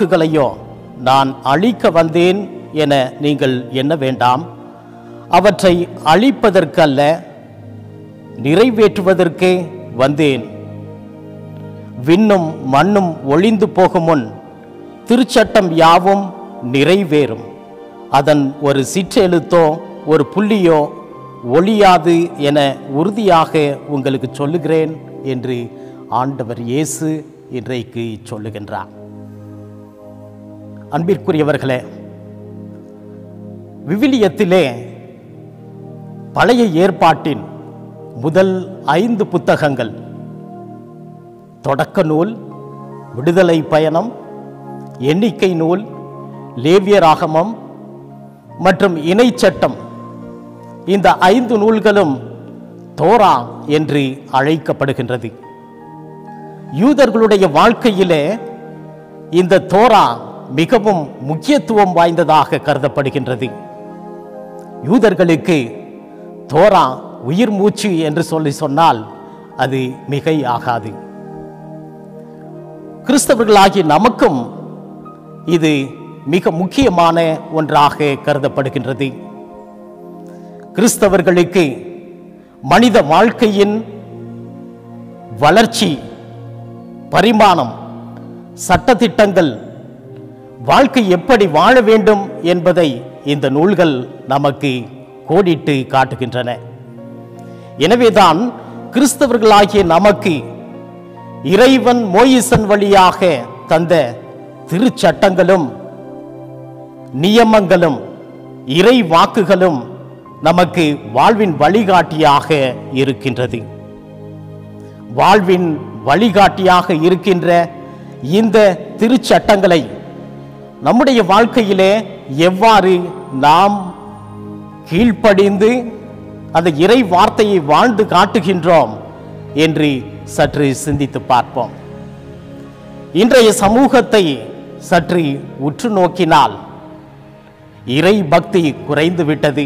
வாக்குகளையோ நான் அழிக்க வந்தேன் என நீங்கள் எண்ண வேண்டாம் அவற்றை அழிப்பதற்கல்ல நிறைவேற்றுவதற்கே வந்தேன் விண்ணும் மண்ணும் ஒளிந்து போகும் முன் திருச்சட்டம் யாவும் நிறைவேறும் அதன் ஒரு சிற்றெழுத்தோ ஒரு புள்ளியோ ஒளியாது என உறுதியாக உங்களுக்கு சொல்லுகிறேன் என்று ஆண்டவர் இயேசு இன்றைக்கு சொல்லுகின்றார் அன்பிற்குரியவர்களே விவிலியத்திலே பழைய ஏற்பாட்டின் முதல் ஐந்து புத்தகங்கள் தொடக்க நூல் விடுதலை பயணம் எண்ணிக்கை நூல் லேவியராகமம் மற்றும் இணைச்சட்டம் இந்த ஐந்து நூல்களும் தோரா என்று அழைக்கப்படுகின்றது யூதர்களுடைய வாழ்க்கையிலே இந்த தோரா மிகவும் முக்கியத்துவம் வாய்ந்ததாக கருதப்படுகின்றது யூதர்களுக்கு தோரா உயிர் மூச்சு என்று சொல்லி சொன்னால் அது மிகை ஆகாது கிறிஸ்தவர்களாகிய நமக்கும் இது மிக முக்கியமான ஒன்றாக கருதப்படுகின்றது கிறிஸ்தவர்களுக்கு மனித வாழ்க்கையின் வளர்ச்சி பரிமாணம் சட்டதிட்டங்கள் வாழ்க்கை எப்படி வாழ வேண்டும் என்பதை இந்த நூல்கள் நமக்கு கோடிட்டு காட்டுகின்றன எனவேதான் கிறிஸ்தவர்களாகிய நமக்கு இறைவன் மோயிசன் வழியாக தந்த திருச்சட்டங்களும் நியமங்களும் இறை வாக்குகளும் நமக்கு வாழ்வின் வழிகாட்டியாக இருக்கின்றது வாழ்வின் வழிகாட்டியாக இருக்கின்ற இந்த திருச்சட்டங்களை நம்முடைய வாழ்க்கையிலே எவ்வாறு நாம் கீழ்ப்படிந்து அந்த இறை வார்த்தையை வாழ்ந்து காட்டுகின்றோம் என்று சற்று சிந்தித்து பார்ப்போம் இன்றைய சமூகத்தை சற்று உற்று நோக்கினால் இறை பக்தி குறைந்து விட்டது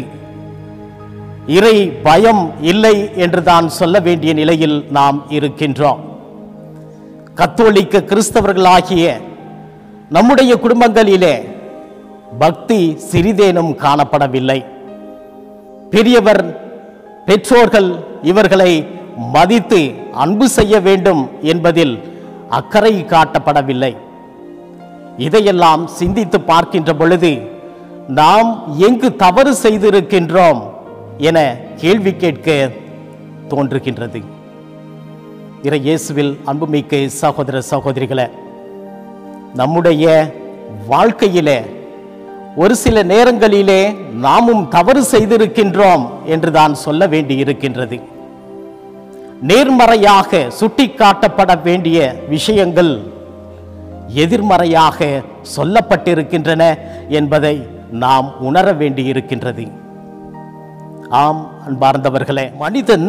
இறை பயம் இல்லை என்று தான் சொல்ல வேண்டிய நிலையில் நாம் இருக்கின்றோம் கத்தோலிக்க கிறிஸ்தவர்களாகிய நம்முடைய குடும்பங்களிலே பக்தி சிறிதேனும் காணப்படவில்லை பெரியவர் பெற்றோர்கள் இவர்களை மதித்து அன்பு செய்ய வேண்டும் என்பதில் அக்கறை காட்டப்படவில்லை இதையெல்லாம் சிந்தித்து பார்க்கின்ற பொழுது நாம் எங்கு தவறு செய்திருக்கின்றோம் என கேள்வி கேட்க தோன்றுகின்றது இறை இயேசுவில் அன்புமிக்க சகோதர சகோதரிகளே நம்முடைய வாழ்க்கையிலே ஒரு சில நேரங்களிலே நாமும் தவறு செய்திருக்கின்றோம் என்று தான் சொல்ல வேண்டி இருக்கின்றது நேர்மறையாக சுட்டிக்காட்டப்பட வேண்டிய விஷயங்கள் எதிர்மறையாக சொல்லப்பட்டிருக்கின்றன என்பதை நாம் உணர வேண்டி இருக்கின்றது ஆம் அன்பார்ந்தவர்களே மனிதன்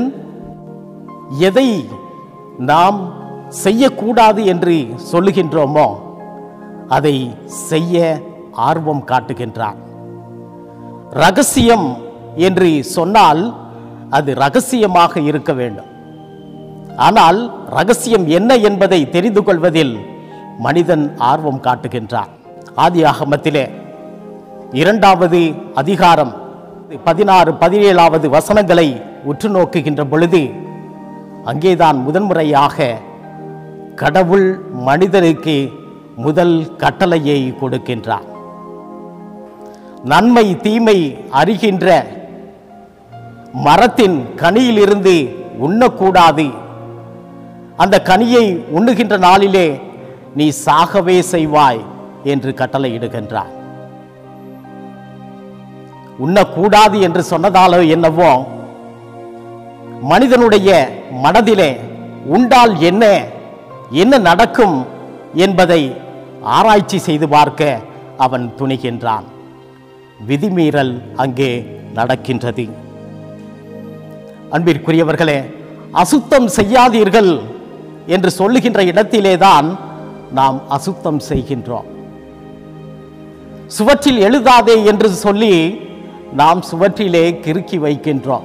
எதை நாம் செய்யக்கூடாது என்று சொல்லுகின்றோமோ அதை செய்ய ஆர்வம் காட்டுகின்றான் ரகசியம் என்று சொன்னால் அது ரகசியமாக இருக்க வேண்டும் ஆனால் ரகசியம் என்ன என்பதை தெரிந்து கொள்வதில் மனிதன் ஆர்வம் காட்டுகின்றான் ஆதி ஆகமத்திலே இரண்டாவது அதிகாரம் பதினாறு பதினேழாவது வசனங்களை உற்று நோக்குகின்ற பொழுது அங்கேதான் முதன்முறையாக கடவுள் மனிதனுக்கு முதல் கட்டளையை கொடுக்கின்றார் நன்மை தீமை அறிகின்ற மரத்தின் கனியிலிருந்து உண்ணக்கூடாது அந்த கனியை உண்ணுகின்ற நாளிலே நீ சாகவே செய்வாய் என்று கட்டளையிடுகின்றார் உண்ணக்கூடாது என்று சொன்னதாலோ என்னவோ மனிதனுடைய மனதிலே உண்டால் என்ன என்ன நடக்கும் என்பதை ஆராய்ச்சி செய்து பார்க்க அவன் துணிகின்றான் விதிமீறல் அங்கே நடக்கின்றது அன்பிற்குரியவர்களே அசுத்தம் செய்யாதீர்கள் என்று சொல்லுகின்ற இடத்திலேதான் நாம் அசுத்தம் செய்கின்றோம் சுவற்றில் எழுதாதே என்று சொல்லி நாம் சுவற்றிலே கிறுக்கி வைக்கின்றோம்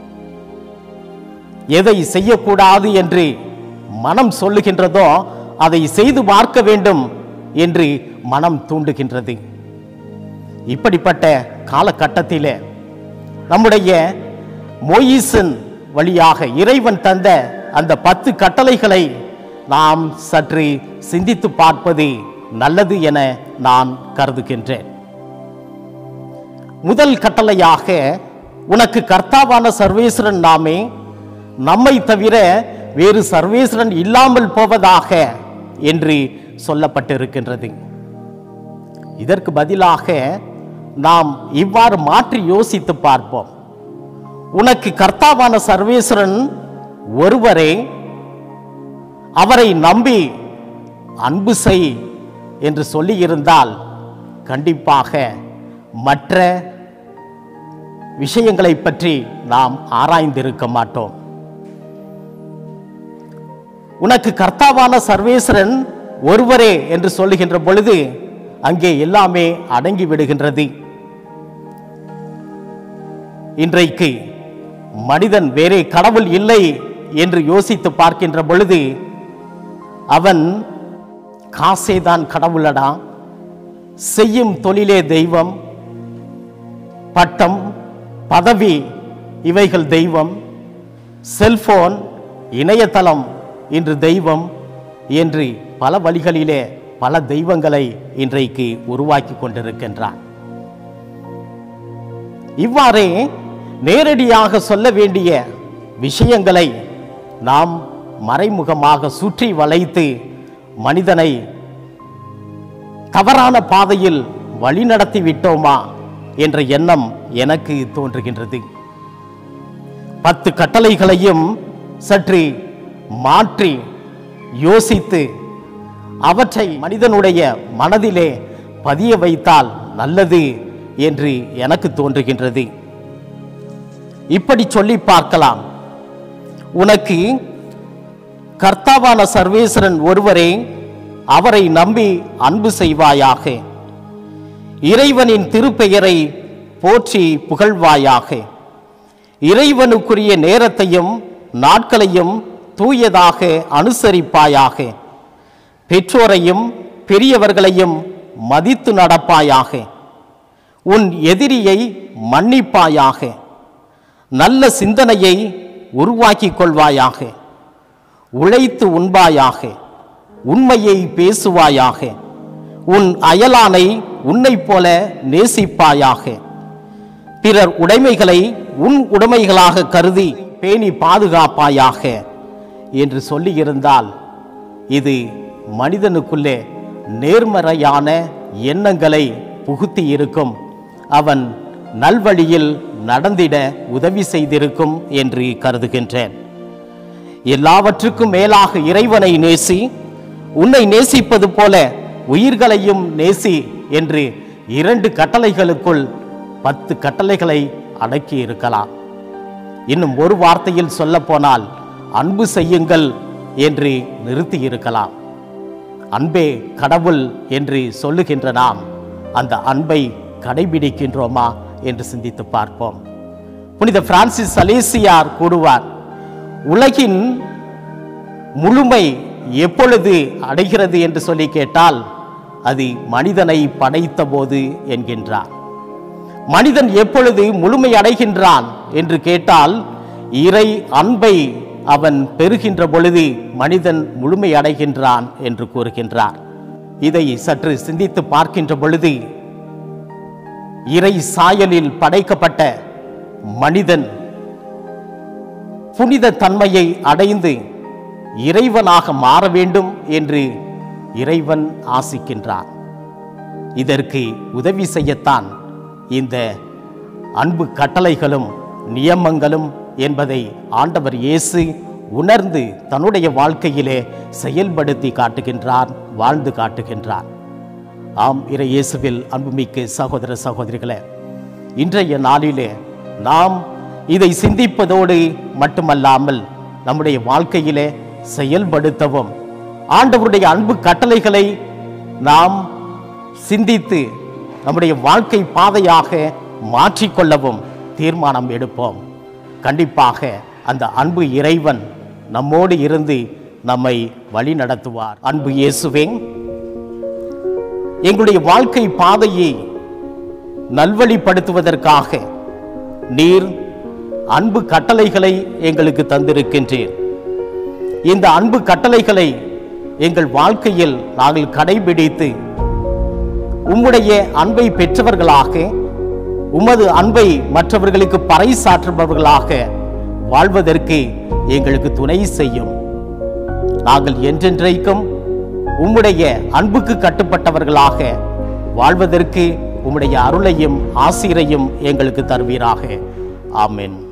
எதை செய்யக்கூடாது என்று மனம் சொல்லுகின்றதோ அதை செய்து பார்க்க வேண்டும் என்று மனம் தூண்டுகின்றது இப்படிப்பட்ட காலகட்டத்திலே நம்முடைய மோயிசன் வழியாக இறைவன் தந்த அந்த பத்து கட்டளைகளை நாம் சற்று சிந்தித்து பார்ப்பது நல்லது என நான் கருதுகின்றேன் முதல் கட்டளையாக உனக்கு கர்த்தாவான சர்வேஸ்வரன் நாமே நம்மை தவிர வேறு சர்வேஸ்வரன் இல்லாமல் போவதாக என்று சொல்லப்பட்டிருக்கின்றது இதற்கு பதிலாக நாம் இவ்வாறு மாற்றி யோசித்து பார்ப்போம் உனக்கு கர்த்தாவான சர்வேஸ்வரன் ஒருவரே அவரை நம்பி அன்பு செய் என்று சொல்லியிருந்தால் கண்டிப்பாக மற்ற விஷயங்களை பற்றி நாம் ஆராய்ந்திருக்க மாட்டோம் உனக்கு கர்த்தாவான சர்வேஸ்வரன் ஒருவரே என்று சொல்லுகின்ற பொழுது அங்கே எல்லாமே அடங்கி விடுகின்றது இன்றைக்கு மனிதன் வேறே கடவுள் இல்லை என்று யோசித்து பார்க்கின்ற பொழுது அவன் காசேதான் கடவுளடா செய்யும் தொழிலே தெய்வம் பட்டம் பதவி இவைகள் தெய்வம் செல்போன் இணையதளம் இன்று தெய்வம் என்று பல வழிகளிலே பல தெய்வங்களை இன்றைக்கு உருவாக்கி கொண்டிருக்கின்றான் இவ்வாறே நேரடியாக சொல்ல வேண்டிய விஷயங்களை நாம் மறைமுகமாக சுற்றி வளைத்து மனிதனை தவறான பாதையில் வழிநடத்தி விட்டோமா என்ற எண்ணம் எனக்கு தோன்றுகின்றது பத்து கட்டளைகளையும் சற்று மாற்றி யோசித்து அவற்றை மனிதனுடைய மனதிலே பதிய வைத்தால் நல்லது என்று எனக்கு தோன்றுகின்றது இப்படி சொல்லி பார்க்கலாம் உனக்கு கர்த்தாவான சர்வேஸ்வரன் ஒருவரே அவரை நம்பி அன்பு செய்வாயாக இறைவனின் திருப்பெயரை போற்றி புகழ்வாயாக இறைவனுக்குரிய நேரத்தையும் நாட்களையும் தூயதாக அனுசரிப்பாயாக பெற்றோரையும் பெரியவர்களையும் மதித்து நடப்பாயாக உன் எதிரியை மன்னிப்பாயாக நல்ல சிந்தனையை உருவாக்கிக் கொள்வாயாக உழைத்து உண்பாயாக உண்மையை பேசுவாயாக உன் அயலானை உன்னைப் போல நேசிப்பாயாக பிறர் உடைமைகளை உன் உடைமைகளாக கருதி பேணி பாதுகாப்பாயாக என்று சொல்லியிருந்தால் இது மனிதனுக்குள்ளே நேர்மறையான எண்ணங்களை புகுத்தி இருக்கும் அவன் நல்வழியில் நடந்திட உதவி செய்திருக்கும் என்று கருதுகின்றேன் எல்லாவற்றுக்கும் மேலாக இறைவனை நேசி உன்னை நேசிப்பது போல உயிர்களையும் நேசி என்று இரண்டு கட்டளைகளுக்குள் பத்து கட்டளைகளை அடக்கி இருக்கலாம் இன்னும் ஒரு வார்த்தையில் சொல்ல போனால் அன்பு செய்யுங்கள் என்று நிறுத்தி இருக்கலாம் அன்பே கடவுள் என்று சொல்லுகின்ற நாம் அந்த அன்பை கடைபிடிக்கின்றோமா என்று சிந்தித்து பார்ப்போம் புனித பிரான்சிஸ் சலேசியார் கூறுவார் உலகின் முழுமை எப்பொழுது அடைகிறது என்று சொல்லி கேட்டால் அது மனிதனை படைத்த போது என்கின்றார் மனிதன் எப்பொழுது முழுமை அடைகின்றான் என்று கேட்டால் இறை அன்பை அவன் பெறுகின்ற பொழுது மனிதன் முழுமை அடைகின்றான் என்று கூறுகின்றார் இதை சற்று சிந்தித்து பார்க்கின்ற பொழுது இறை சாயலில் படைக்கப்பட்ட மனிதன் புனித தன்மையை அடைந்து இறைவனாக மாற வேண்டும் என்று இறைவன் ஆசிக்கின்றார் இதற்கு உதவி செய்யத்தான் இந்த அன்பு கட்டளைகளும் நியமங்களும் என்பதை ஆண்டவர் இயேசு உணர்ந்து தன்னுடைய வாழ்க்கையிலே செயல்படுத்தி காட்டுகின்றார் வாழ்ந்து காட்டுகின்றார் ஆம் இறை இயேசுவில் அன்புமிக்க சகோதர சகோதரிகளே இன்றைய நாளிலே நாம் இதை சிந்திப்பதோடு மட்டுமல்லாமல் நம்முடைய வாழ்க்கையிலே செயல்படுத்தவும் ஆண்டவருடைய அன்பு கட்டளைகளை நாம் சிந்தித்து நம்முடைய வாழ்க்கை பாதையாக மாற்றிக்கொள்ளவும் தீர்மானம் எடுப்போம் கண்டிப்பாக அந்த அன்பு இறைவன் நம்மோடு இருந்து நம்மை வழி நடத்துவார் அன்பு இயேசுவே எங்களுடைய வாழ்க்கை பாதையை நல்வழிப்படுத்துவதற்காக நீர் அன்பு கட்டளைகளை எங்களுக்கு தந்திருக்கின்றீர் இந்த அன்பு கட்டளைகளை எங்கள் வாழ்க்கையில் நாங்கள் கடைபிடித்து உம்முடைய அன்பை பெற்றவர்களாக உமது அன்பை மற்றவர்களுக்கு பறைசாற்றுபவர்களாக வாழ்வதற்கு எங்களுக்கு துணை செய்யும் நாங்கள் என்றென்றைக்கும் உம்முடைய அன்புக்கு கட்டுப்பட்டவர்களாக வாழ்வதற்கு உம்முடைய அருளையும் ஆசிரையும் எங்களுக்கு தருவீராக ஆமென்